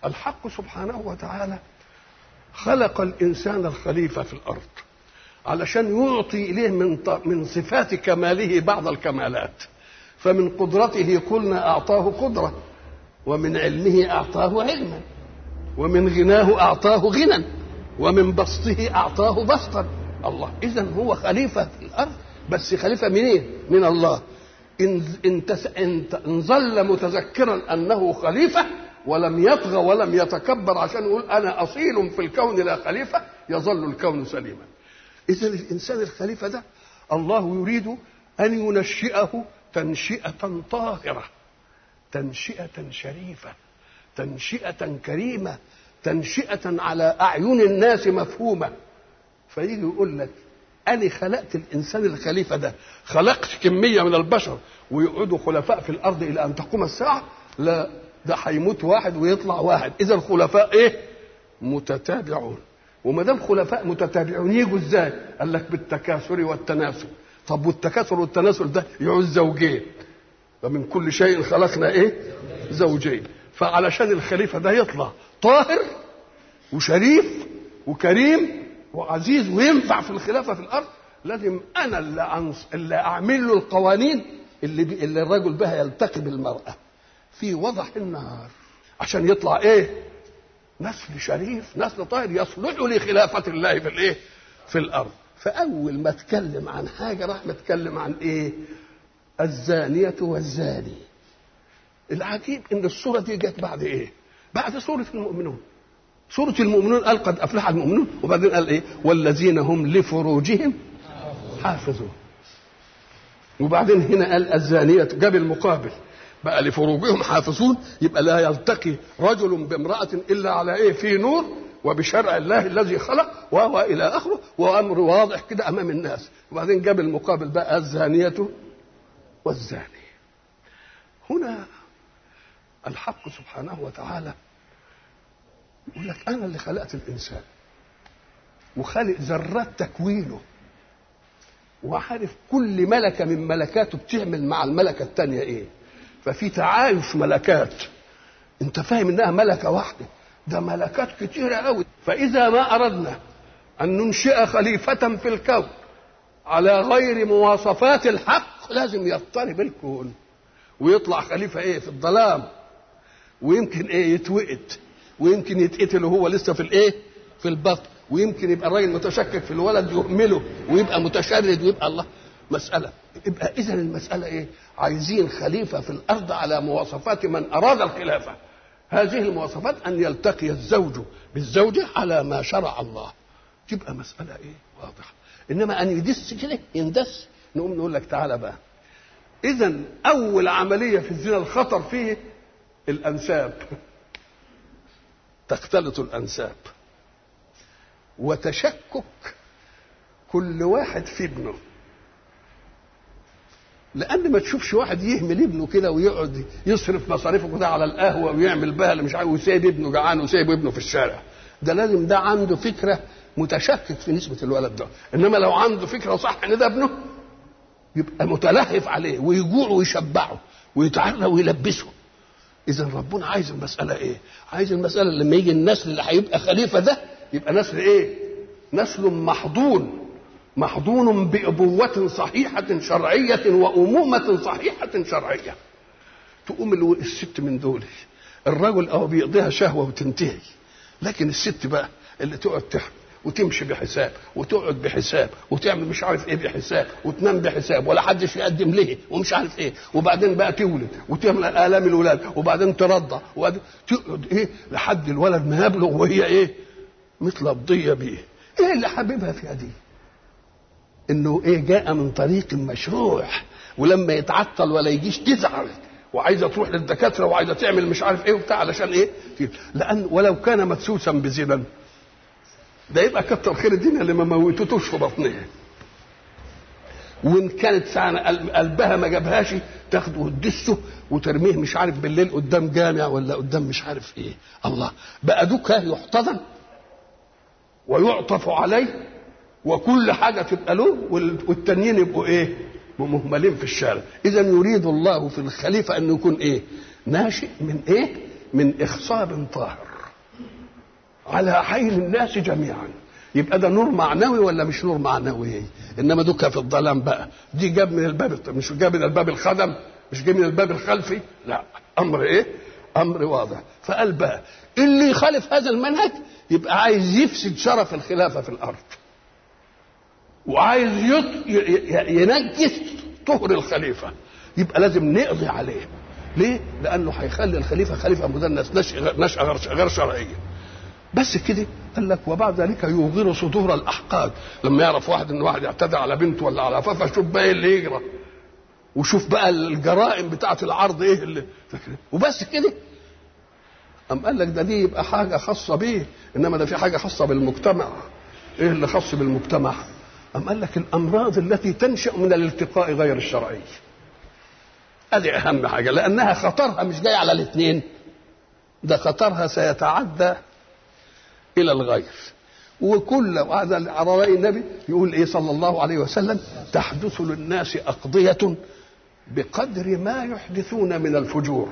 الحق سبحانه وتعالى خلق الانسان الخليفه في الارض علشان يعطي اليه من من صفات كماله بعض الكمالات فمن قدرته قلنا اعطاه قدره ومن علمه اعطاه علما ومن غناه اعطاه غنى ومن بسطه اعطاه بسطا الله اذا هو خليفه في الارض بس خليفه منين إيه؟ من الله ان ان, تس... إن... إن ظل متذكرا انه خليفه ولم يطغى ولم يتكبر عشان يقول انا اصيل في الكون لا خليفه يظل الكون سليما اذا الانسان الخليفه ده الله يريد ان ينشئه تنشئه طاهره تنشئه شريفه تنشئه كريمه تنشئه على اعين الناس مفهومه فيجي يقول لك أنا خلقت الإنسان الخليفة ده خلقت كمية من البشر ويقعدوا خلفاء في الأرض إلى أن تقوم الساعة لا ده هيموت واحد ويطلع واحد إذا الخلفاء إيه متتابعون وما دام خلفاء متتابعون يجوا ازاي؟ قال لك بالتكاثر والتناسل طب والتكاثر والتناسل ده يعوز زوجين ومن كل شيء خلقنا ايه؟ زوجين فعلشان الخليفه ده يطلع طاهر وشريف وكريم وعزيز وينفع في الخلافه في الارض لازم انا اللي, أنص... اللي اعمل له القوانين اللي بي... اللي الرجل بها يلتقي بالمراه في وضح النهار عشان يطلع ايه نسل شريف نسل طاهر يصلح لخلافه الله في الايه في الارض فاول ما اتكلم عن حاجه راح متكلم عن ايه الزانيه والزاني العجيب ان الصوره دي جت بعد ايه بعد سوره المؤمنون سورة المؤمنون قال قد أفلح المؤمنون وبعدين قال إيه والذين هم لفروجهم حافظون وبعدين هنا قال الزانية جاب المقابل بقى لفروجهم حافظون يبقى لا يلتقي رجل بامرأة إلا على إيه في نور وبشرع الله الذي خلق وهو إلى آخره وأمر واضح كده أمام الناس وبعدين جاب المقابل بقى الزانية والزاني هنا الحق سبحانه وتعالى يقول لك انا اللي خلقت الانسان وخالق ذرات تكوينه وعارف كل ملكه من ملكاته بتعمل مع الملكه الثانيه ايه ففي تعايش ملكات انت فاهم انها ملكه واحده ده ملكات كتيره قوي فاذا ما اردنا ان ننشئ خليفه في الكون على غير مواصفات الحق لازم يضطرب الكون ويطلع خليفه ايه في الظلام ويمكن ايه يتوقد ويمكن يتقتل وهو لسه في الايه في البطن ويمكن يبقى الراجل متشكك في الولد يهمله ويبقى متشرد ويبقى الله مسألة يبقى إذا المسألة إيه؟ عايزين خليفة في الأرض على مواصفات من أراد الخلافة هذه المواصفات أن يلتقي الزوج بالزوجة على ما شرع الله تبقى مسألة إيه؟ واضحة إنما أن يدس كده يندس نقوم نقول لك تعالى بقى إذا أول عملية في الزنا الخطر فيه الأنساب تختلط الانساب وتشكك كل واحد في ابنه لان ما تشوفش واحد يهمل ابنه كده ويقعد يصرف مصاريفه كده على القهوه ويعمل بها اللي مش عارف وسايب ابنه جعان وسايب ابنه في الشارع ده لازم ده عنده فكره متشكك في نسبه الولد ده انما لو عنده فكره صح ان ده ابنه يبقى متلهف عليه ويجوع ويشبعه ويتعرى ويلبسه اذا ربنا عايز المساله ايه عايز المساله لما يجي النسل اللي هيبقى خليفه ده يبقى نسل ايه نسل محضون محضون بأبوة صحيحة شرعية وأمومة صحيحة شرعية تقوم الست من دول الرجل أو بيقضيها شهوة وتنتهي لكن الست بقى اللي تقعد تحمل وتمشي بحساب وتقعد بحساب وتعمل مش عارف ايه بحساب وتنام بحساب ولا حدش يقدم ليه ومش عارف ايه وبعدين بقى تولد وتعمل الام الولاد وبعدين ترضع وبعدين تقعد ايه لحد الولد ما يبلغ وهي ايه مثل الضيه بيه ايه اللي حبيبها فيها دي انه ايه جاء من طريق مشروع ولما يتعطل ولا يجيش تزعل وعايزه تروح للدكاتره وعايزه تعمل مش عارف ايه وبتاع علشان ايه لان ولو كان مدسوسا بزنا ده يبقى كتر خير الدنيا اللي ما موتتوش في بطنها وان كانت ساعة قلبها ما جابهاش تاخده وتدسه وترميه مش عارف بالليل قدام جامع ولا قدام مش عارف ايه الله بقى دوك يحتضن ويعطف عليه وكل حاجه تبقى له والتانيين يبقوا ايه مهملين في الشارع اذا يريد الله في الخليفه ان يكون ايه ناشئ من ايه من اخصاب طاهر على عين الناس جميعا يبقى ده نور معنوي ولا مش نور معنوي انما دوكا في الظلام بقى دي جاب من الباب مش جاب من الباب الخدم مش جاب من الباب الخلفي لا امر ايه امر واضح فقال بقى اللي يخالف هذا المنهج يبقى عايز يفسد شرف الخلافه في الارض وعايز يط... ينجس طهر الخليفه يبقى لازم نقضي عليه ليه؟ لانه هيخلي الخليفه خليفه مدنس نشأة غير شرعيه بس كده قال لك وبعد ذلك يوغر صدور الاحقاد لما يعرف واحد ان واحد اعتدى على بنته ولا على فافا شوف بقى ايه اللي يجرى وشوف بقى الجرائم بتاعه العرض ايه اللي فكرة. وبس كده أم قال لك ده دي يبقى حاجة خاصة بيه إنما ده في حاجة خاصة بالمجتمع إيه اللي خاص بالمجتمع أم قال لك الأمراض التي تنشأ من الالتقاء غير الشرعي هذه أهم حاجة لأنها خطرها مش جاي على الاثنين ده خطرها سيتعدى إلى الغير وكل هذا على رأي النبي يقول إيه صلى الله عليه وسلم تحدث للناس أقضية بقدر ما يحدثون من الفجور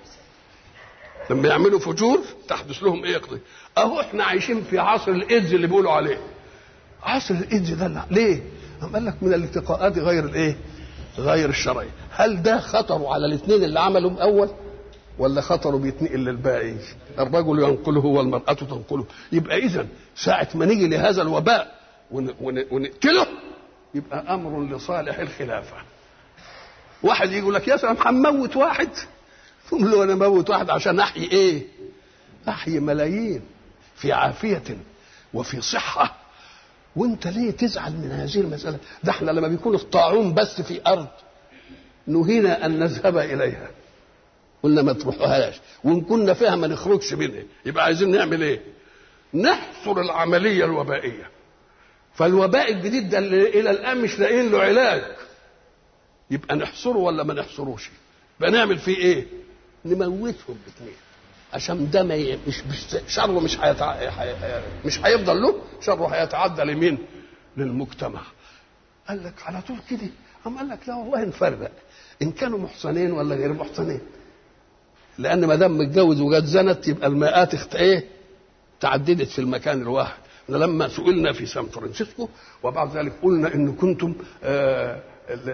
لما يعملوا فجور تحدث لهم ايه قضية اهو احنا عايشين في عصر الايدز اللي بيقولوا عليه عصر الايدز ده لا. ليه قال لك من الالتقاءات غير الايه غير الشرعيه هل ده خطره على الاثنين اللي عملوا اول ولا خطره بيتنقل للباقي الرجل ينقله والمرأة تنقله يبقى إذا ساعة ما نيجي لهذا الوباء ونقتله يبقى أمر لصالح الخلافة واحد يقول لك يا سلام هنموت واحد تقول له أنا موت واحد عشان أحيي إيه أحيي ملايين في عافية وفي صحة وانت ليه تزعل من هذه المسألة ده احنا لما بيكون الطاعون بس في أرض نهينا أن نذهب إليها قلنا ما تروحوهاش وان كنا فيها ما نخرجش منها يبقى عايزين نعمل ايه نحصر العمليه الوبائيه فالوباء الجديد ده اللي الى الان مش لاقيين له علاج يبقى نحصره ولا ما نحصروش يبقى نعمل فيه ايه نموتهم الاثنين عشان ده ما ي... مش مش شره مش هيتع... مش هيفضل له شره هيتعدى لمين للمجتمع قال لك على طول كده قام قال لك لا والله نفرق ان كانوا محصنين ولا غير محصنين لان ما دام متجوز وجت زنت يبقى المئات اخت ايه تعددت في المكان الواحد لما سئلنا في سان فرانسيسكو وبعد ذلك قلنا ان كنتم آه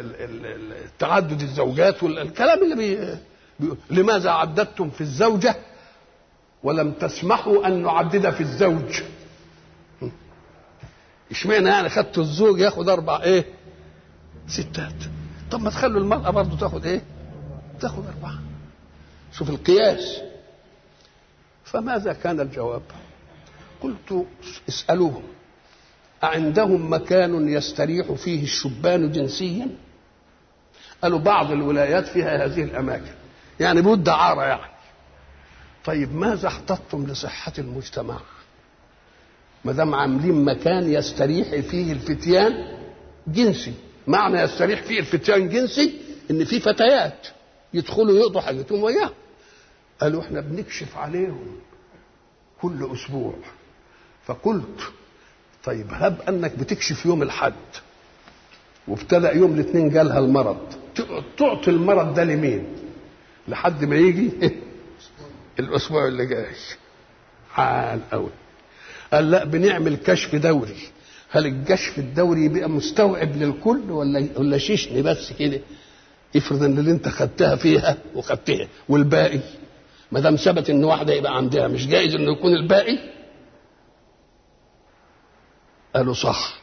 تعدد الزوجات والكلام اللي بي بي لماذا عددتم في الزوجة ولم تسمحوا أن نعدد في الزوج اشمعنى يعني خدتوا الزوج ياخد أربع إيه ستات طب ما تخلوا المرأة برضه تاخد إيه تاخد أربعة شوف القياس فماذا كان الجواب قلت اسألوهم أعندهم مكان يستريح فيه الشبان جنسيا قالوا بعض الولايات فيها هذه الأماكن يعني بود دعارة يعني طيب ماذا احتطتم لصحة المجتمع ما دام عاملين مكان يستريح فيه الفتيان جنسي معنى يستريح فيه الفتيان جنسي ان في فتيات يدخلوا يقضوا حاجتهم وياه قالوا احنا بنكشف عليهم كل اسبوع فقلت طيب هب انك بتكشف يوم الحد وابتدا يوم الاثنين جالها المرض تعطي المرض ده لمين لحد ما يجي الاسبوع اللي جاي حال قوي قال لا بنعمل كشف دوري هل الكشف الدوري يبقى مستوعب للكل ولا ولا شيشني بس كده افرض ان اللي انت خدتها فيها وخدتها والباقي ما دام ثبت ان واحده يبقى عندها مش جائز انه يكون الباقي قالوا صح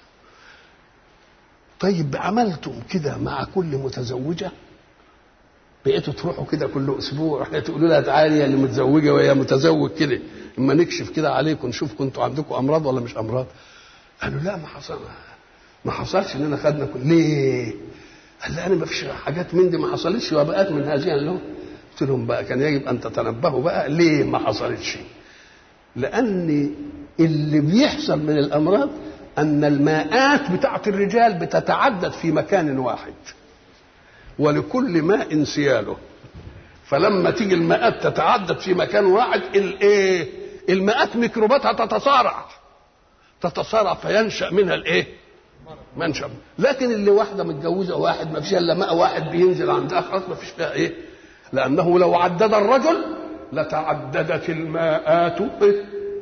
طيب عملتم كده مع كل متزوجة بقيتوا تروحوا كده كل أسبوع تقولوا لها تعالي يا اللي متزوجة ويا متزوج كده اما نكشف كده عليكم نشوف كنتوا عندكم أمراض ولا مش أمراض قالوا لا ما حصل ما حصلش اننا خدنا كل ليه؟ قال لا انا ما فيش حاجات من دي ما حصلتش وبقات من هذه اللون قلت لهم بقى كان يجب ان تتنبهوا بقى ليه ما حصلتش؟ لان اللي بيحصل من الامراض ان الماءات بتاعت الرجال بتتعدد في مكان واحد ولكل ماء سياله فلما تيجي الماءات تتعدد في مكان واحد الايه الماءات ميكروباتها تتصارع تتصارع فينشا منها الايه منشا لكن اللي واحده متجوزه واحد ما فيش الا ماء واحد بينزل عندها خلاص ما فيش فيها ايه لانه لو عدد الرجل لتعددت الماءات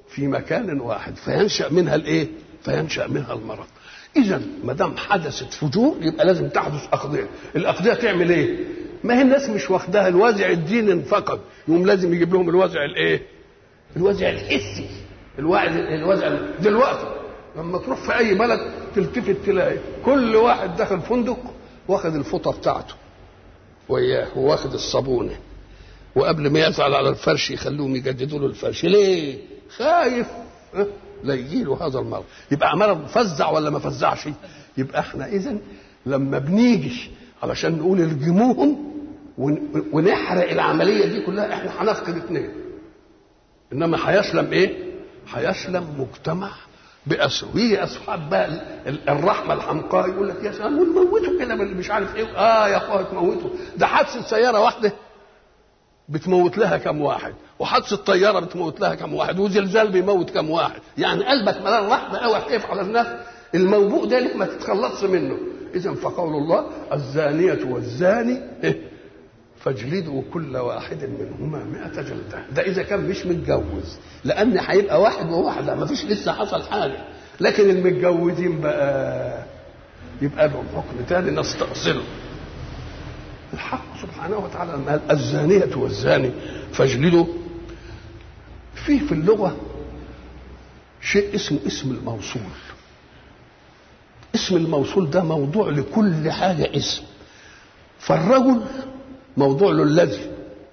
في مكان واحد فينشا منها الايه فينشا منها المرض اذا ما دام حدثت فجور يبقى لازم تحدث اقضيه الاقضيه تعمل ايه ما هي الناس مش واخداها الوازع الديني انفقد يقوم لازم يجيب لهم الوازع الايه الوازع الحسي الوازع الوازع دلوقتي لما تروح في اي بلد تلتفت تلاقي كل واحد داخل فندق واخد الفوطه بتاعته وياه واخد الصابونه وقبل ما يزعل على الفرش يخلوهم يجددوا له الفرش ليه خايف أه؟ لا يجي له هذا المرض يبقى مرض فزع ولا ما فزعش يبقى احنا اذا لما بنيجي علشان نقول ارجموهم ونحرق العمليه دي كلها احنا هنفقد اثنين انما هيسلم ايه هيسلم مجتمع بأسره ويجي اصحاب بقى الرحمه الحمقاء يقول لك يا سلام ونموتوا كده مش عارف ايه اه يا اخويا تموتوا ده حادثه سياره واحده بتموت لها كم واحد وحادثه طياره بتموت لها كم واحد وزلزال بيموت كم واحد يعني قلبك ملان رحمه قوي خايف على الناس الموبوء ده لك ما تتخلصش منه اذا فقول الله الزانيه والزاني فاجلدوا كل واحد منهما مئة جلدة ده إذا كان مش متجوز لأن هيبقى واحد وواحدة ما فيش لسه حصل حاجة لكن المتجوزين بقى يبقى لهم حكم تاني نستأصله الحق سبحانه وتعالى لما قال الزانية والزاني فاجلدوا فيه في اللغة شيء اسمه اسم الموصول اسم الموصول ده موضوع لكل حاجة اسم فالرجل موضوع له الذي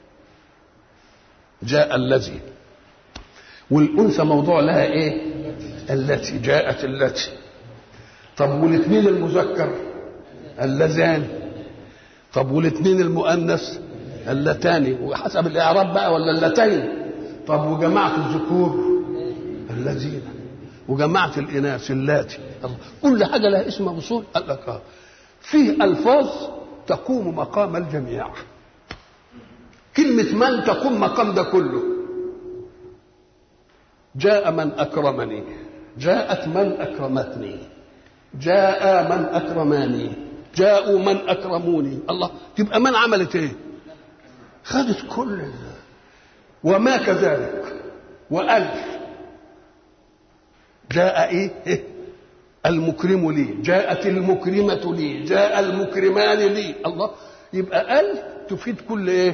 جاء الذي والأنثى موضوع لها إيه التي جاءت التي طب والاثنين المذكر اللذان طب والاثنين المؤنث اللتان وحسب الإعراب بقى ولا اللتين طب وجماعة الذكور الذين وجماعة الإناث اللاتي كل حاجة لها اسم موصول قال لك اه فيه ألفاظ تقوم مقام الجميع كلمة من تقوم مقام ده كله جاء من أكرمني جاءت من أكرمتني جاء من أكرماني جاءوا من أكرموني الله تبقى من عملت إيه خدت كل وما كذلك وألف جاء إيه, إيه؟ المكرم لي جاءت المكرمة لي جاء المكرمان لي الله يبقى ال تفيد كل ايه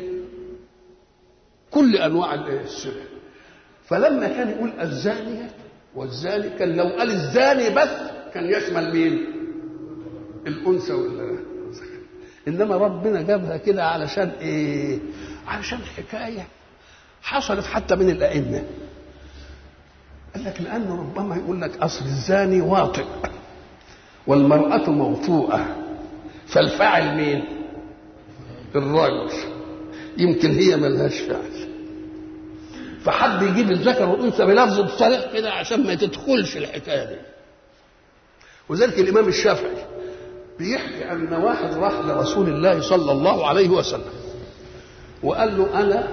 كل انواع السبع فلما كان يقول الزانية والزاني كان لو قال الزاني بس كان يشمل مين الانثى وال انما ربنا جابها كده علشان ايه علشان حكايه حصلت حتى من الائمه قال لك لانه ربما يقول لك اصل الزاني واطئ والمراه موطوءه فالفاعل مين الرجل يمكن هي ملهاش فعل فحب يجيب الذكر والانثى بلفظ صريح كده عشان ما تدخلش الحكايه دي وذلك الامام الشافعي بيحكي ان واحد راح لرسول الله صلى الله عليه وسلم وقال له انا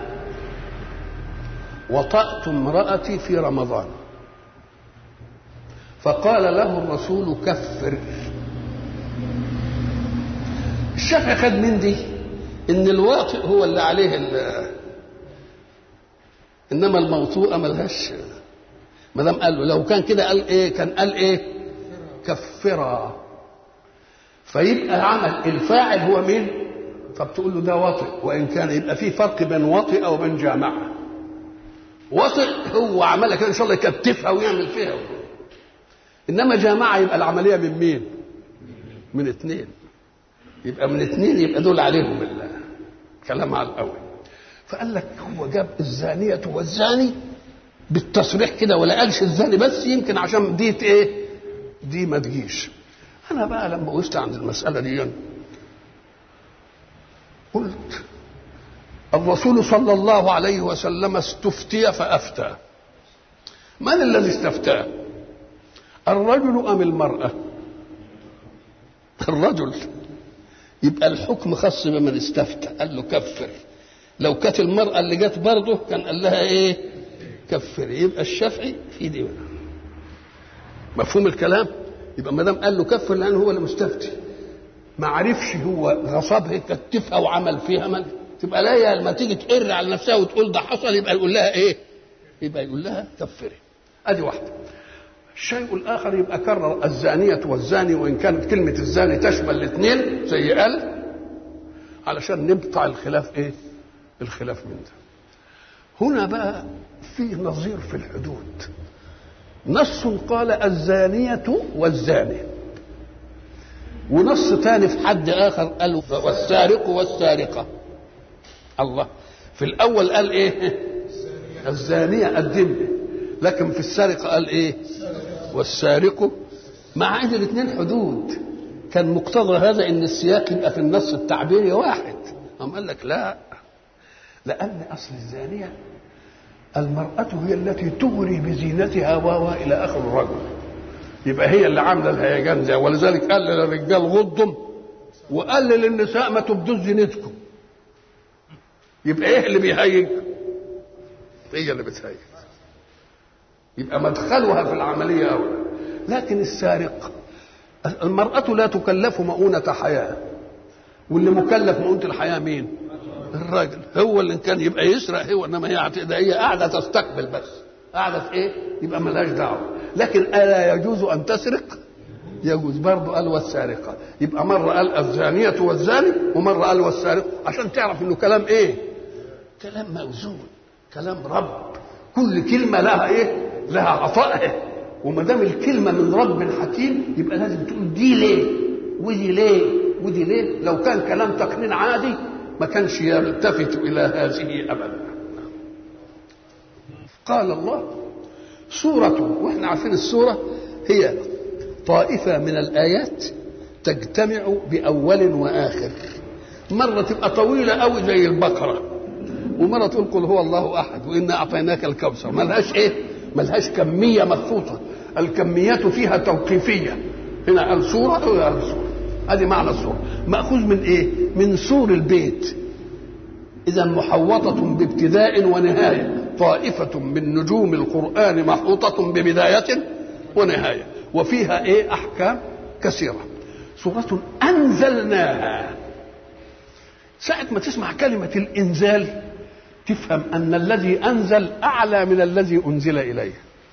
وطأت امرأتي في رمضان فقال له الرسول كفر الشافعي خد من دي ان الواطئ هو اللي عليه انما الموطوءه ملهاش ما دام قال له لو كان كده قال ايه كان قال ايه كفرا فيبقى عمل الفاعل هو مين طب تقول له ده واطئ وان كان يبقى في فرق بين واطئ وبين جامعه واطئ هو عملها كده ان شاء الله يكتفها ويعمل فيها انما جامعه يبقى العمليه من مين من اثنين يبقى من اثنين يبقى دول عليهم الكلام على الاول فقال لك هو جاب الزانيه والزاني بالتصريح كده ولا قالش الزاني بس يمكن عشان دي ايه دي ما تجيش انا بقى لما وقفت عند المساله دي قلت الرسول صلى الله عليه وسلم استفتي فافتى من الذي استفتاه الرجل ام المراه الرجل يبقى الحكم خاص بمن استفتى قال له كفر لو كانت المرأة اللي جت برضه كان قال لها ايه كفر يبقى الشافعي في دي مفهوم الكلام يبقى ما دام قال له كفر لان هو اللي مستفتي ما عرفش هو غصبها كتفها وعمل فيها من تبقى لا لما تيجي تقر على نفسها وتقول ده حصل يبقى يقول لها ايه يبقى يقول لها كفري ادي واحده الشيء الاخر يبقى كرر الزانيه والزاني وان كانت كلمه الزاني تشمل الاثنين زي قال علشان نبقى الخلاف ايه الخلاف من ده هنا بقى في نظير في الحدود نص قال الزانية والزاني ونص ثاني في حد آخر قال والسارق والسارقة الله في الأول قال إيه الزانية قدم لكن في السرقة قال إيه والسارق مع ان الاثنين حدود كان مقتضى هذا ان السياق يبقى في النص التعبيري واحد قام قال لك لا لان اصل الزانيه المراه هي التي تغري بزينتها و الى اخر الرجل يبقى هي اللي عامله الهيجان ده ولذلك قال للرجال غضم وقال للنساء ما تبدوش زينتكم يبقى ايه اللي بيهيج هي اللي بتهيج يبقى مدخلها في العمليه أولى لكن السارق المرأة لا تكلف مؤونة حياة واللي مكلف مؤونة الحياة مين؟ الراجل هو اللي كان يبقى يسرق هو انما هي ده هي قاعده تستقبل بس قاعده في ايه؟ يبقى ملهاش دعوه لكن الا يجوز ان تسرق؟ يجوز برضه قال والسارقه يبقى مره قال الزانيه والزاني ومره قال والسارق عشان تعرف انه كلام ايه؟ كلام موزون كلام رب كل كلمه لها ايه؟ لها عطائها وما دام الكلمه من رب حكيم يبقى لازم تقول دي ليه ودي ليه ودي ليه لو كان كلام تقنين عادي ما كانش يلتفت الى هذه ابدا قال الله سورة واحنا عارفين السورة هي طائفة من الآيات تجتمع بأول وآخر مرة تبقى طويلة أوي زي البقرة ومرة تقول قل هو الله أحد وإنا أعطيناك الكوثر ملهاش إيه؟ ملهاش كمية مخصوصة الكميات فيها توقيفية هنا قال سورة وهنا قال سورة هذه معنى السورة مأخوذ من إيه؟ من سور البيت إذا محوطة بابتداء ونهاية طائفة من نجوم القرآن محوطة ببداية ونهاية وفيها إيه أحكام كثيرة سورة أنزلناها ساعة ما تسمع كلمة الإنزال تفهم أن الذي أنزل أعلى من الذي أنزل إليه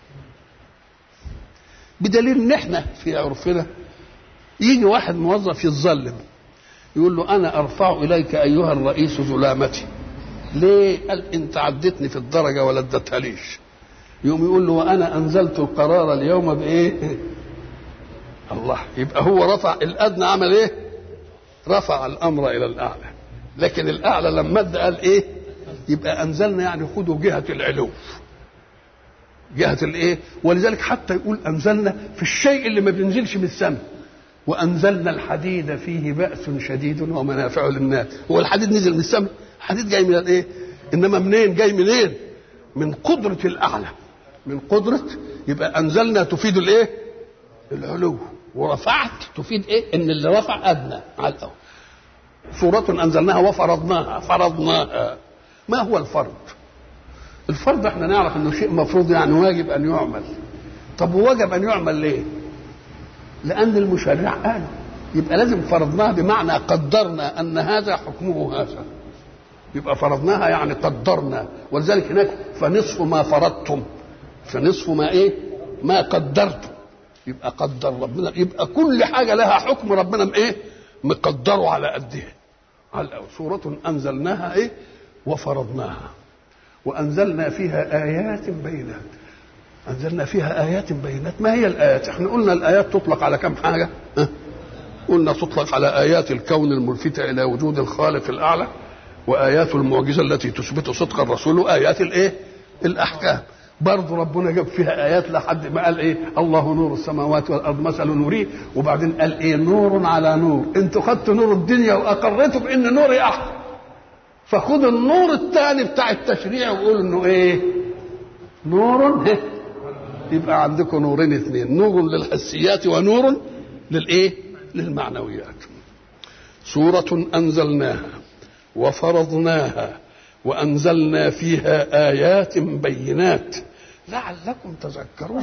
بدليل ان احنا في عرفنا يجي واحد موظف يتظلم يقول له انا ارفع اليك ايها الرئيس ظلامتي ليه قال انت عدتني في الدرجه ولا اديتها ليش يقوم يقول له وانا انزلت القرار اليوم بايه الله يبقى هو رفع الادنى عمل ايه رفع الامر الى الاعلى لكن الاعلى لما ادى قال ايه يبقى انزلنا يعني خدوا جهه العلو جهه الايه ولذلك حتى يقول انزلنا في الشيء اللي ما بينزلش من السماء وانزلنا الحديد فيه باس شديد ومنافع للناس هو الحديد نزل من السماء الحديد جاي من الايه انما منين جاي منين من قدره الاعلى من قدره يبقى انزلنا تفيد الايه العلو ورفعت تفيد ايه ان اللي رفع ادنى على الاول سورة أنزلناها وفرضناها فرضناها ما هو الفرض الفرض احنا نعرف انه شيء مفروض يعني واجب ان يعمل طب ووجب ان يعمل ليه لان المشرع قال يبقى لازم فرضناها بمعنى قدرنا ان هذا حكمه هذا يبقى فرضناها يعني قدرنا ولذلك هناك فنصف ما فرضتم فنصف ما ايه ما قدرتم يبقى قدر ربنا يبقى كل حاجه لها حكم ربنا ايه مقدره على قدها على سورة أنزلناها إيه وفرضناها وأنزلنا فيها آيات بينات أنزلنا فيها آيات بينات ما هي الآيات احنا قلنا الآيات تطلق على كم حاجة أه؟ قلنا تطلق على آيات الكون الملفتة إلى وجود الخالق الأعلى وآيات المعجزة التي تثبت صدق الرسول وآيات الإيه الأحكام برضه ربنا جاب فيها ايات لحد ما قال ايه الله نور السماوات والارض مثل نوره وبعدين قال ايه نور على نور انتوا خدتوا نور الدنيا واقريتوا بان نوري احسن فخدوا النور الثاني بتاع التشريع وقولوا انه ايه نور يبقى عندكم نورين اثنين نور للحسيات ونور للايه للمعنويات سورة أنزلناها وفرضناها وأنزلنا فيها آيات بينات لعلكم تذكرون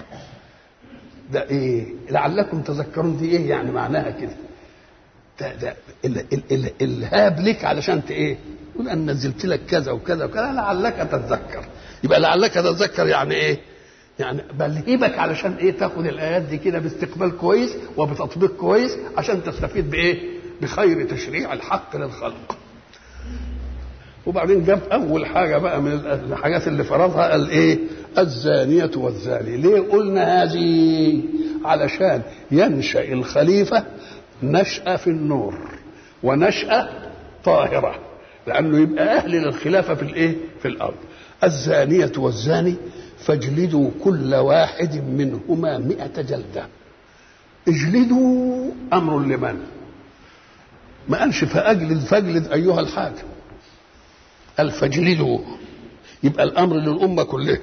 ده ايه لعلكم تذكرون دي ايه يعني معناها كده ده ده ال ال ال الهاب لك علشان ت ايه يقول ان نزلت لك كذا وكذا وكذا لعلك تتذكر يبقى لعلك تتذكر يعني ايه يعني بلهبك علشان ايه تاخد الايات دي كده باستقبال كويس وبتطبيق كويس عشان تستفيد بايه بخير تشريع الحق للخلق وبعدين جاب اول حاجه بقى من الحاجات اللي فرضها قال ايه الزانيه والزاني ليه قلنا هذه علشان ينشا الخليفه نشأة في النور ونشأة طاهرة لأنه يبقى أهل للخلافة في الإيه؟ في الأرض الزانية والزاني فاجلدوا كل واحد منهما مئة جلدة اجلدوا أمر لمن ما قالش فأجلد فاجلد أيها الحاكم قال فاجلدوا يبقى الأمر للأمة كلها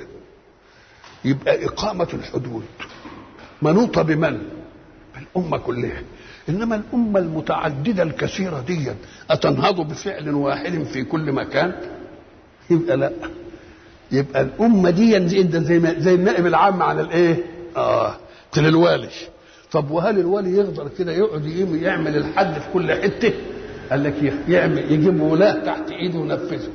يبقى إقامة الحدود منوطة بمن؟ بالأمة كلها انما الامه المتعدده الكثيره دي اتنهض بفعل واحد في كل مكان يبقى لا يبقى الامه دي زي ما زي النائب العام على الايه اه الوالي طب وهل الولي يقدر كده يقعد يعمل الحد في كل حته قال لك يعمل يجيب ولاه تحت ايده وينفذه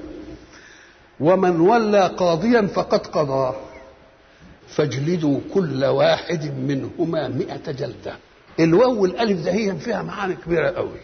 ومن ولى قاضيا فقد قضى فاجلدوا كل واحد منهما مئة جلده الواو والالف ده هي فيها معاني كبيره قوي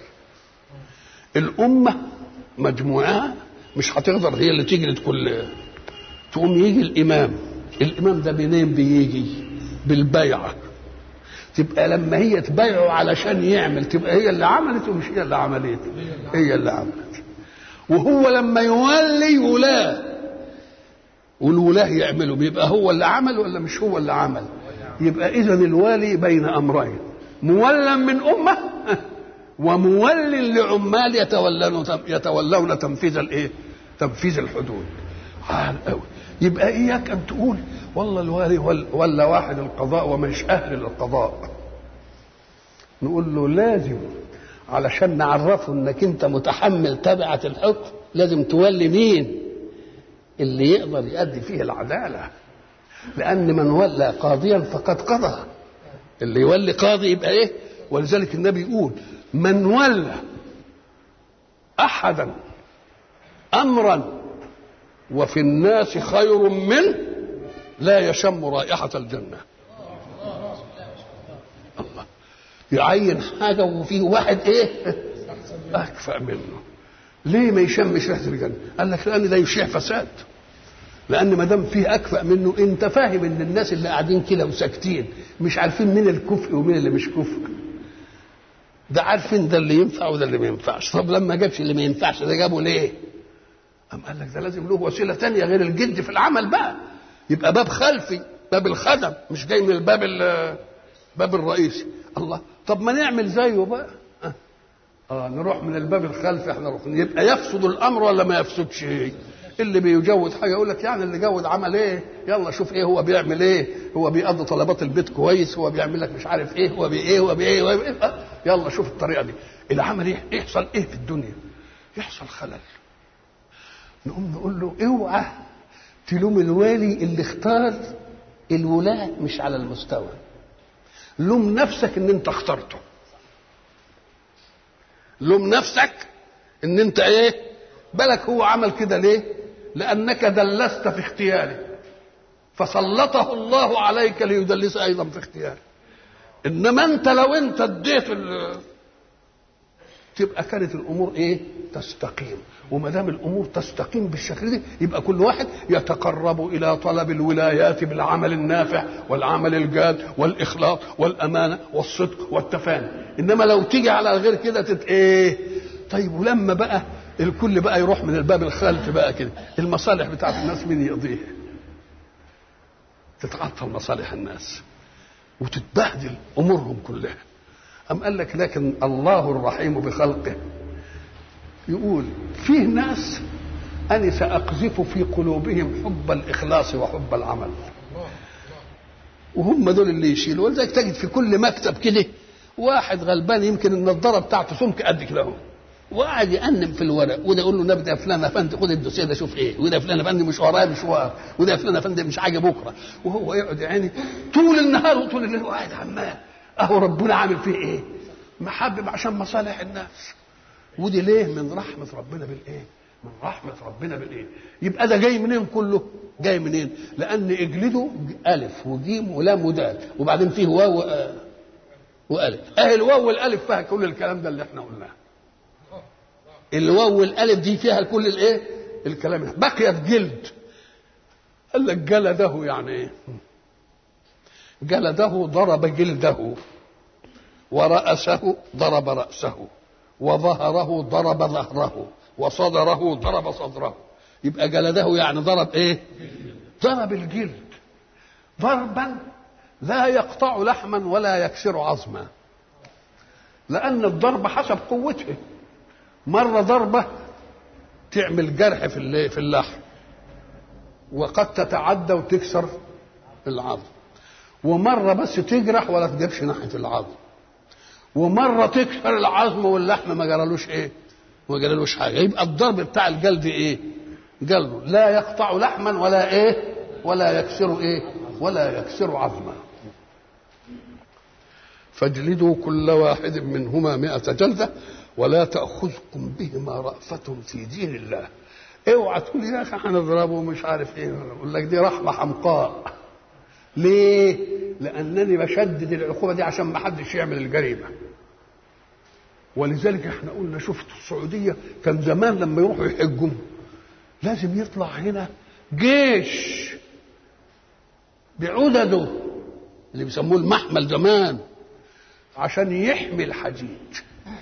الامه مجموعها مش هتقدر هي اللي تجلد كل تقوم يجي الامام الامام ده منين بيجي بالبيعه تبقى لما هي تبايعه علشان يعمل تبقى هي اللي عملت ومش هي اللي عملت هي اللي عملت وهو لما يولي ولاه والولاه يعملوا بيبقى هو اللي عمل ولا مش هو اللي عمل يبقى اذا الوالي بين امرين مولى من أمة ومول لعمال يتولون يتولون تنفيذ الايه؟ تنفيذ الحدود. عال قوي. يبقى اياك ان تقول والله الوالي ولا واحد القضاء ومش اهل للقضاء. نقول له لازم علشان نعرفه انك انت متحمل تبعة الحكم لازم تولي مين؟ اللي يقدر يؤدي فيه العدالة. لأن من ولى قاضيا فقد قضى. اللي يولي قاضي يبقى ايه ولذلك النبي يقول من ولى احدا امرا وفي الناس خير منه لا يشم رائحة الجنة الله يعين حاجة وفيه واحد ايه أكفأ منه ليه ما يشمش ريحة الجنة قال لك لأن ده يشيع فساد لان ما دام فيه اكفأ منه انت فاهم ان الناس اللي قاعدين كده وساكتين مش عارفين مين الكفء ومين اللي مش كفء ده عارفين ده اللي ينفع وده اللي ما ينفعش طب لما جابش اللي ما ينفعش ده جابه ليه أم قال لك ده لازم له وسيله تانية غير الجد في العمل بقى يبقى باب خلفي باب الخدم مش جاي من الباب الباب الرئيسي الله طب ما نعمل زيه بقى اه, آه نروح من الباب الخلفي احنا نروح يبقى يفسد الامر ولا ما يفسدش اللي بيجود حاجه يقول لك يعني اللي جود عمل ايه يلا شوف ايه هو بيعمل ايه هو بيقضي طلبات البيت كويس هو بيعمل لك مش عارف ايه هو بايه هو بايه, هو بإيه. أه يلا شوف الطريقه دي العمل ايه يحصل ايه في الدنيا يحصل خلل نقوم نقول له اوعى تلوم الوالي اللي اختار الولاة مش على المستوى لوم نفسك ان انت اخترته لوم نفسك ان انت ايه بالك هو عمل كده ليه لانك دلست في اختياره فسلطه الله عليك ليدلس ايضا في اختياره انما انت لو انت اديت تبقى كانت الامور ايه تستقيم وما دام الامور تستقيم بالشكل ده يبقى كل واحد يتقرب الى طلب الولايات بالعمل النافع والعمل الجاد والاخلاص والامانه والصدق والتفاني انما لو تيجي على غير كده تت ايه طيب ولما بقى الكل بقى يروح من الباب الخلفي بقى كده المصالح بتاعت الناس مين يقضيها تتعطل مصالح الناس وتتبهدل امورهم كلها أم قال لك لكن الله الرحيم بخلقه يقول فيه ناس أنا سأقذف في قلوبهم حب الإخلاص وحب العمل وهم دول اللي يشيلوا ولذلك تجد في كل مكتب كده واحد غلبان يمكن النضاره بتاعته سمك قد كده اهو وقعد يأنم في الورق وده يقول له نبدا فلان افندي خد الدوسيه ده شوف ايه وده فلان افندي مش ورايا مشوار وده فلان افندي مش حاجه بكره وهو يقعد يعني طول النهار وطول الليل قاعد عمال اهو ربنا عامل فيه ايه؟ محبب عشان مصالح الناس ودي ليه من رحمه ربنا بالايه؟ من رحمة ربنا بالإيه يبقى ده جاي منين كله جاي منين لأن اجلده ألف وجيم ولام ودال وبعدين فيه واو آه وألف أهي الواو والألف فيها كل الكلام ده اللي احنا قلناه الواو والألف دي فيها كل الإيه الكلام ده بقيت جلد قال لك جلده يعني إيه جلده ضرب جلده ورأسه ضرب رأسه وظهره ضرب ظهره وصدره ضرب صدره يبقى جلده يعني ضرب ايه ضرب الجلد ضربا لا يقطع لحما ولا يكسر عظما لان الضرب حسب قوته مره ضربه تعمل جرح في في اللحم وقد تتعدى وتكسر العظم ومره بس تجرح ولا تجيبش ناحيه العظم ومره تكسر العظم واللحم ما جرالوش ايه ما جرالوش حاجه يبقى الضرب بتاع الجلد ايه جلده لا يقطع لحما ولا ايه ولا يكسر ايه ولا يكسر عظما فاجلدوا كل واحد منهما مئة جلدة ولا تأخذكم بهما رأفة في دين الله اوعى تقول يا اخي هنضربه مش عارف ايه يقول لك دي رحمة حمقاء ليه؟ لأنني بشدد العقوبة دي عشان ما حدش يعمل الجريمة ولذلك احنا قلنا شفت السعودية كان زمان لما يروحوا يحجوا لازم يطلع هنا جيش بعدده اللي بيسموه المحمل زمان عشان يحمي الحجيج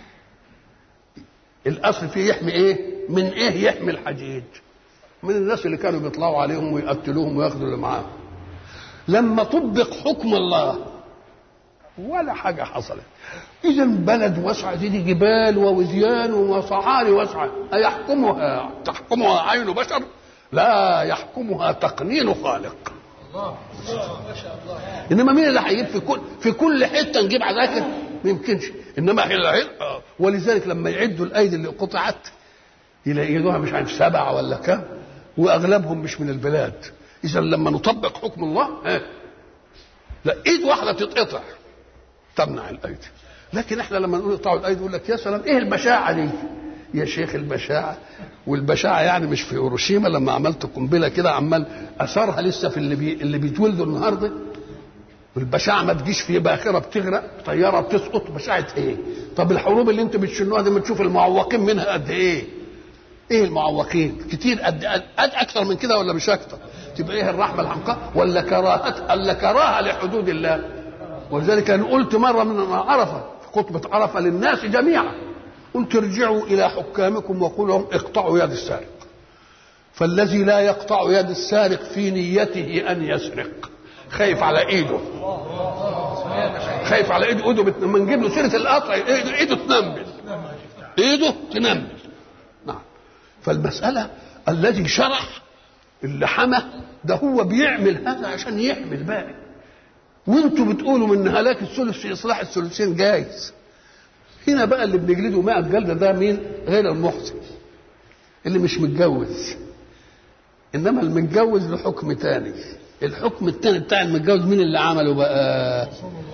الاصل فيه يحمي ايه من ايه يحمي الحجيج من الناس اللي كانوا بيطلعوا عليهم ويقتلوهم وياخذوا اللي معاهم لما طبق حكم الله ولا حاجة حصلت إذا بلد واسعة دي, دي جبال ووديان وصحاري واسعة أيحكمها تحكمها عين بشر لا يحكمها تقنين خالق الله ما شاء الله انما مين اللي هيجيب في كل في كل حته نجيب عساكر ما يمكنش انما هي ولذلك لما يعدوا الايدي اللي قطعت يلاقيوها مش عارف سبعه ولا كام واغلبهم مش من البلاد اذا لما نطبق حكم الله ها لا ايد واحده تتقطع تمنع الايدي لكن احنا لما نقول اقطعوا الايدي يقول لك يا سلام ايه البشاعه دي يا شيخ البشاعه والبشاعه يعني مش في هيروشيما لما عملت قنبله كده عمال اثرها لسه في اللي بي اللي بيتولدوا النهارده والبشاعه ما تجيش في باخره بتغرق طياره بتسقط بشاعه ايه؟ طب الحروب اللي انتوا بتشنوها دي ما تشوف المعوقين منها قد ايه؟ ايه المعوقين؟ كتير قد قد اكثر من كده ولا مش اكثر؟ تبقى ايه الرحمه الحمقاء ولا كراهه ولا كراهه لحدود الله؟ ولذلك انا قلت مره من عرفه في خطبه عرفه للناس جميعا قلت ارجعوا الى حكامكم وقولوا لهم اقطعوا يد السارق فالذي لا يقطع يد السارق في نيته ان يسرق خايف على ايده خايف على ايده ايده لما نجيب له سيره القطع ايده, إيده تنمل ايده تنمل نعم فالمساله الذي شرح اللي حمى ده هو بيعمل هذا عشان يحمي الباقي وانتوا بتقولوا من هلاك الثلث في اصلاح الثلثين جايز هنا بقى اللي بنجلده 100 جلده ده مين غير المحسن اللي مش متجوز انما المتجوز له حكم تاني الحكم التاني بتاع المتجوز مين اللي عمله بقى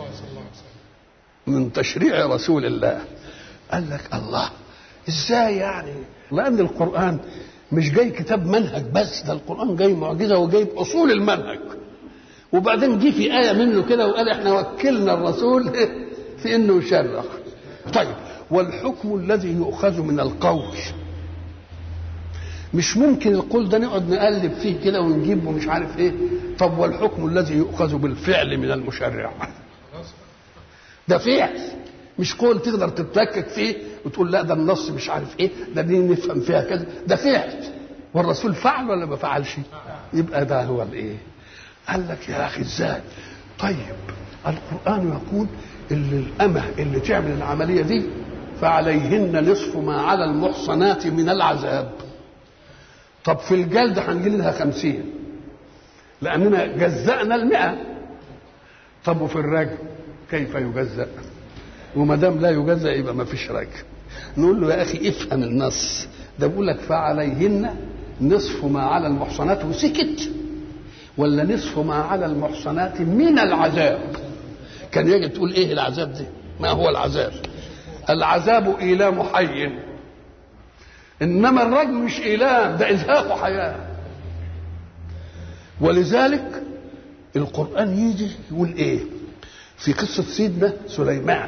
من تشريع رسول الله قال لك الله ازاي يعني لان القران مش جاي كتاب منهج بس ده القران جاي معجزه وجايب اصول المنهج وبعدين جه في ايه منه كده وقال احنا وكلنا الرسول في انه يشرع طيب والحكم الذي يؤخذ من القول مش ممكن القول ده نقعد نقلب فيه كده ونجيبه مش عارف ايه طب والحكم الذي يؤخذ بالفعل من المشرع ده فعل مش قول تقدر تتلكك فيه وتقول لا ده النص مش عارف ايه ده دي نفهم فيها كذا ده فعل والرسول فعل ولا ما فعلش يبقى ده هو الايه قال لك يا اخي ازاي طيب القران يقول اللي الامه اللي تعمل العمليه دي فعليهن نصف ما على المحصنات من العذاب طب في الجلد هنجلدها خمسين لأننا جزأنا المئة طب وفي الرجم كيف يجزأ وما دام لا يجزأ يبقى ما فيش رجم نقول له يا أخي افهم النص ده بيقول لك فعليهن نصف ما على المحصنات وسكت ولا نصف ما على المحصنات من العذاب كان يجب تقول ايه العذاب ده ما هو العذاب العذاب إيلام حي انما الرجم مش ايلام ده ازهاق حياه ولذلك القران يجي يقول ايه في قصه سيدنا سليمان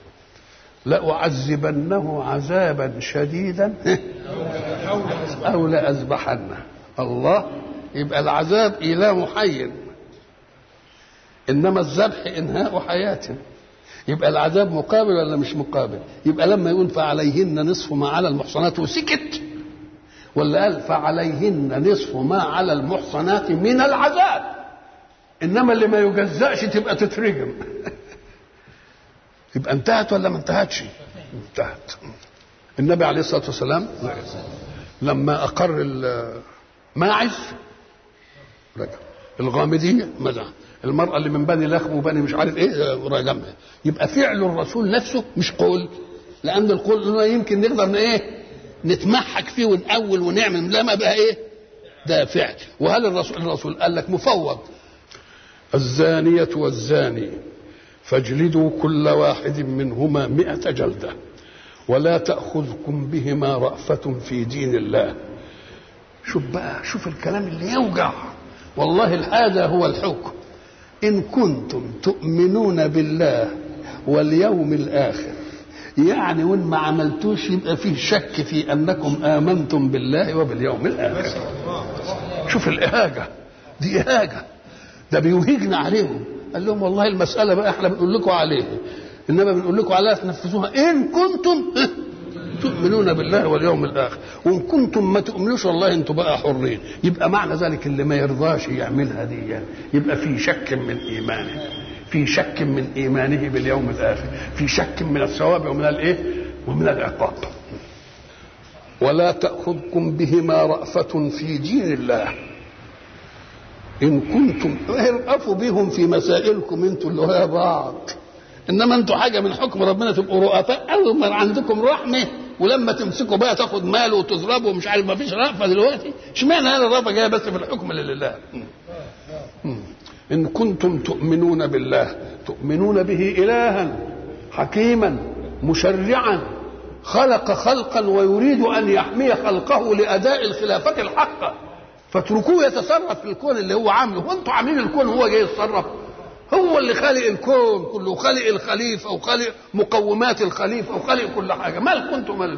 لأعذبنه عذابا شديدا أو لأذبحنه الله يبقى العذاب إيلام حي إنما الذبح إنهاء حياة يبقى العذاب مقابل ولا مش مقابل يبقى لما يقول فعليهن نصف ما على المحصنات وسكت ولا قال فعليهن نصف ما على المحصنات من العذاب انما اللي ما يجزأش تبقى تترجم يبقى انتهت ولا ما انتهتش انتهت النبي عليه الصلاه والسلام لما اقر الماعز رجع الغامديه ماذا المرأة اللي من بني لخم وبني مش عارف ايه رجمها يبقى فعل الرسول نفسه مش قول لأن القول يمكن نقدر ايه نتمحك فيه ونأول ونعمل لما بقى ايه ده فعل وهل الرسول الرسول قال لك مفوض الزانية والزاني فاجلدوا كل واحد منهما مئة جلدة ولا تأخذكم بهما رأفة في دين الله شوف بقى شوف الكلام اللي يوجع والله هذا هو الحكم إن كنتم تؤمنون بالله واليوم الآخر يعني وإن ما عملتوش يبقى فيه شك في أنكم آمنتم بالله وباليوم الآخر شوف الإهاجة دي إهاجة ده بيوهجنا عليهم قال لهم والله المسألة بقى احنا بنقول لكم عليها إنما بنقول لكم عليها تنفذوها إن كنتم تؤمنون بالله واليوم الآخر وإن كنتم ما تؤمنوش والله أنتم بقى حرين يبقى معنى ذلك اللي ما يرضاش يعملها دي يعني يبقى في شك من إيمانه في شك من إيمانه باليوم الآخر في شك من الثواب ومن الإيه ومن العقاب ولا تأخذكم بهما رأفة في دين الله إن كنتم ارأفوا بهم في مسائلكم أنتم اللي هي بعض إنما أنتم حاجة من حكم ربنا تبقوا رؤفاء أول ما عندكم رحمة ولما تمسكوا بقى تاخد ماله وتضربه ومش عارف ما فيش رأفة دلوقتي اشمعنى هذا الرأفة جاية بس في الحكم لله إن كنتم تؤمنون بالله تؤمنون به إلها حكيما مشرعا خلق خلقا ويريد أن يحمي خلقه لأداء الخلافة الحقة فاتركوه يتصرف في الكون اللي هو عامله وانتوا عاملين الكون هو جاي يتصرف هو اللي خالق الكون كله خالق الخليفه وخالق مقومات الخليفه وخالق كل حاجه ما كنتم مال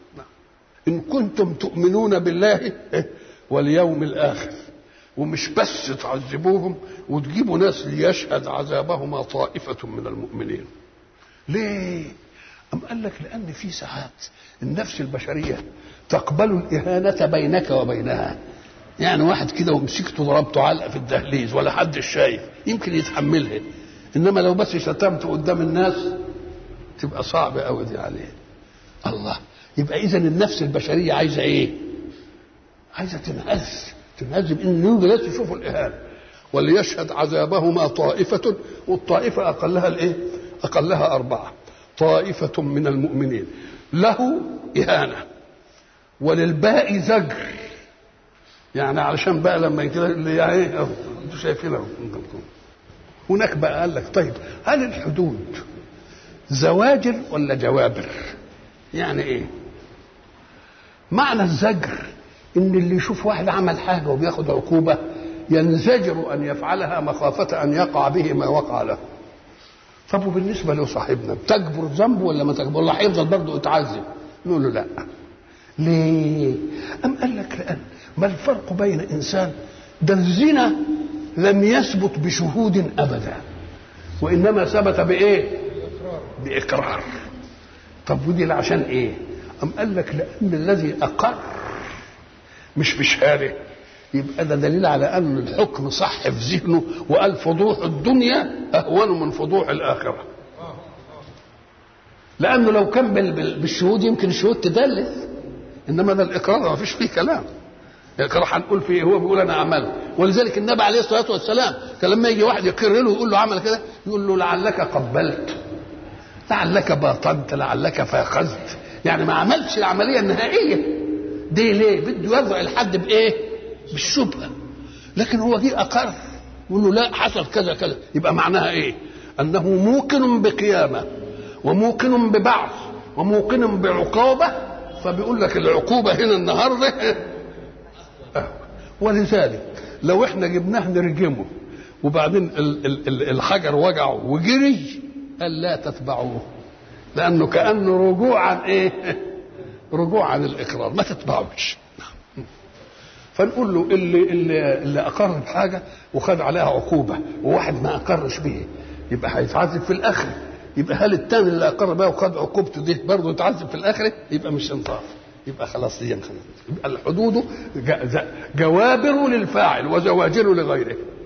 ان كنتم تؤمنون بالله واليوم الاخر ومش بس تعذبوهم وتجيبوا ناس ليشهد عذابهما طائفه من المؤمنين ليه أم قال لك لأن في ساعات النفس البشرية تقبل الإهانة بينك وبينها يعني واحد كده ومسكته ضربته علقه في الدهليز ولا حد شايف يمكن يتحملها انما لو بس شتمته قدام الناس تبقى صعبه قوي دي عليه الله يبقى اذا النفس البشريه عايزه ايه عايزه تنهز تنهز بان يوجد ناس يشوفوا الاهانه وليشهد عذابهما طائفه والطائفه اقلها الايه اقلها اربعه طائفه من المؤمنين له اهانه وللباقي زجر يعني علشان بقى لما كده اللي يعني ايه انتوا شايفين اهو هناك بقى قال لك طيب هل الحدود زواجر ولا جوابر؟ يعني ايه؟ معنى الزجر ان اللي يشوف واحد عمل حاجه وبياخد عقوبه ينزجر ان يفعلها مخافه ان يقع به ما وقع له. طب وبالنسبه لصاحبنا بتكبر ذنبه ولا ما تكبر؟ ولا هيفضل برضه يتعذب؟ نقول له لا. ليه؟ أم قال لك لأن ما الفرق بين إنسان ده الزنا لم يثبت بشهود أبدا وإنما ثبت بإيه؟ بإقرار طب ودي عشان إيه؟ أم قال لك لأن الذي أقر مش بشهادة يبقى ده دليل على أن الحكم صح في ذهنه وقال فضوح الدنيا أهون من فضوح الآخرة لأنه لو كان بالشهود يمكن الشهود تدلس انما ده الاقرار ما فيش فيه كلام الاقرار هنقول فيه هو بيقول انا عملت ولذلك النبي عليه الصلاه والسلام كان لما يجي واحد يقر له يقول له عمل كده يقول له لعلك قبلت لعلك باطنت لعلك فاخذت يعني ما عملش العمليه النهائيه دي ليه بده يرضع الحد بايه بالشبهه لكن هو جه اقر يقول له لا حصل كذا كذا يبقى معناها ايه انه موقن بقيامه وموقن ببعث وموقن بعقابه فبيقول لك العقوبه هنا النهارده ولذلك لو احنا جبناه نرجمه وبعدين ال- ال- ال- الحجر وجعه وجري قال لا تتبعوه لانه كانه رجوع عن ايه رجوع عن الاقرار ما تتبعوش فنقول له اللي اللي, اللي اقر بحاجه وخد عليها عقوبه وواحد ما اقرش به يبقى هيتعذب في الاخره يبقى هل التاني اللي اقر بها وخد عقوبته دي برضه يتعذب في الاخره يبقى مش انصاف يبقى خلاص دي خلاص يبقى الحدود ج- ز- جوابر للفاعل وزواجر لغيره